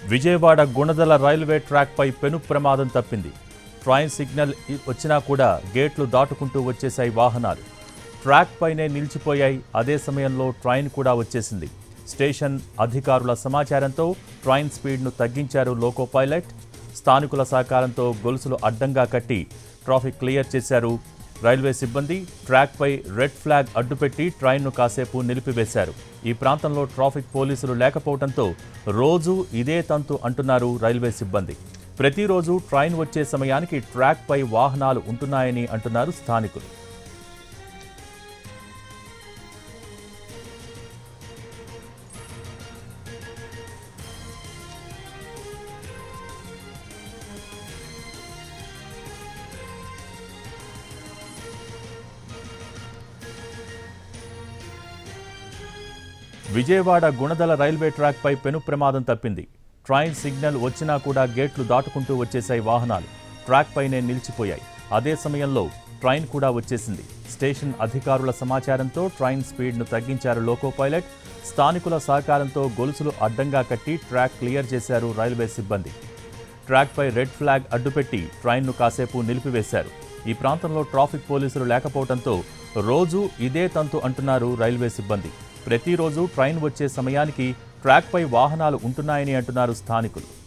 Vijayawada Gunadala railway ట్రాక్పై పెను ప్రమాదం తప్పింది ట్రైన్ సిగ్నల్ ఇ- వచ్చినా కూడా గేట్లు దాటుకుంటూ వచ్చేశాయి వాహనాలు ట్రాక్ పైనే నిలిచిపోయాయి అదే సమయంలో ట్రైన్ కూడా వచ్చేసింది స్టేషన్ అధికారుల సమాచారంతో ట్రైన్ స్పీడ్ను తగ్గించారు లోకో పైలట్ స్థానికుల సహకారంతో గొలుసులు అడ్డంగా కట్టి ట్రాఫిక్ క్లియర్ చేశారు రైల్వే సిబ్బంది ట్రాక్పై రెడ్ ఫ్లాగ్ అడ్డుపెట్టి ట్రైన్ను కాసేపు నిలిపివేశారు ఈ ప్రాంతంలో ట్రాఫిక్ పోలీసులు లేకపోవడంతో రోజు ఇదే తంతు అంటున్నారు రైల్వే సిబ్బంది ప్రతిరోజు ట్రైన్ వచ్చే సమయానికి ట్రాక్పై వాహనాలు ఉంటున్నాయని అంటున్నారు స్థానికులు విజయవాడ గుణదల రైల్వే ట్రాక్పై పెను ప్రమాదం తప్పింది ట్రైన్ సిగ్నల్ వచ్చినా కూడా గేట్లు దాటుకుంటూ వచ్చేశాయి వాహనాలు ట్రాక్ పైనే నిలిచిపోయాయి అదే సమయంలో ట్రైన్ కూడా వచ్చేసింది స్టేషన్ అధికారుల సమాచారంతో ట్రైన్ స్పీడ్ను తగ్గించారు లోకో పైలట్ స్థానికుల సహకారంతో గొలుసులు అడ్డంగా కట్టి ట్రాక్ క్లియర్ చేశారు రైల్వే సిబ్బంది ట్రాక్పై రెడ్ ఫ్లాగ్ అడ్డుపెట్టి ట్రైన్ను కాసేపు నిలిపివేశారు ఈ ప్రాంతంలో ట్రాఫిక్ పోలీసులు లేకపోవడంతో రోజు ఇదే తంతు అంటున్నారు రైల్వే సిబ్బంది ప్రతిరోజు ట్రైన్ వచ్చే సమయానికి ట్రాక్పై వాహనాలు ఉంటున్నాయని అంటున్నారు స్థానికులు